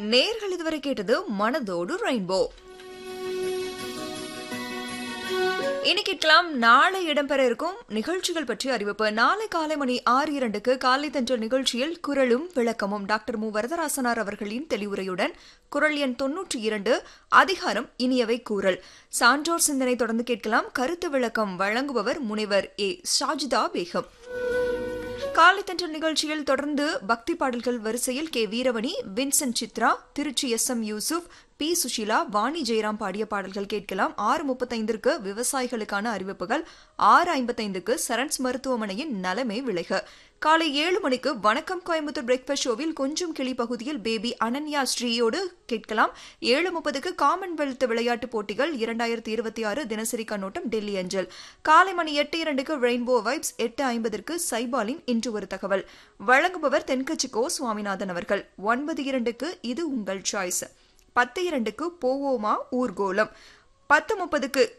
நேர்கள் இதுவரை கேட்டது மனதோடு ரெயின்போ இனி கேட்கலாம் நாளை இடம்பெற இருக்கும் நிகழ்ச்சிகள் பற்றி அறிவிப்பு நாளை காலை மணி ஆறு இரண்டுக்கு காலை தன்ற நிகழ்ச்சியில் குரலும் விளக்கமும் டாக்டர் மு வரதராசனார் அவர்களின் தெளிவுரையுடன் குரல் எண் தொன்னூற்றி இரண்டு அதிகாரம் இனியவை கூறல் சான்றோர் சிந்தனை தொடர்ந்து கேட்கலாம் கருத்து விளக்கம் வழங்குபவர் முனைவர் ஏ ஷாஜிதா பேகம் காலை தன்றல் நிகழ்ச்சியில் தொடர்ந்து பக்தி பாடல்கள் வரிசையில் K Veeramani Vincent Chithra Tiruchi S M Yusuf P Susheela Vani Jayaram பாடிய பாடல்கள் கேட்கலாம் ஆறு முப்பத்தைந்திற்கு விவசாயிகளுக்கான அறிவிப்புகள் ஆறு ஐம்பத்தைந்துக்கு சரண்ஸ் மருத்துவமனையின் நலமே விளைக காலை ஏழு மணிக்கு வணக்கம் கோயம்புத்தூர் பிரேக்ஃபாஸ்ட் ஷோவில் கொஞ்சம் கிளி பகுதியில் பேபி அனன்யா ஸ்ரீயோடு கேட்கலாம் ஏழு முப்பதுக்கு காமன்வெல்த் விளையாட்டுப் போட்டிகள் இரண்டாயிரத்தி இருபத்தி ஆறு தினசரி கண்ணோட்டம் டெல்லி அஞ்சல் காலை மணி எட்டு இரண்டுக்கு ரெயின்போ வைப்ஸ் எட்டு ஐம்பதற்கு சைபாலின் இன்று ஒரு தகவல் வழங்குபவர் தென்கட்சி கோ சுவாமிநாதன் அவர்கள் ஒன்பது இரண்டுக்கு இது உங்கள் சாய்ஸ் பத்து இரண்டுக்கு போவோமா ஊர்கோலம் பத்து முப்பதுக்கு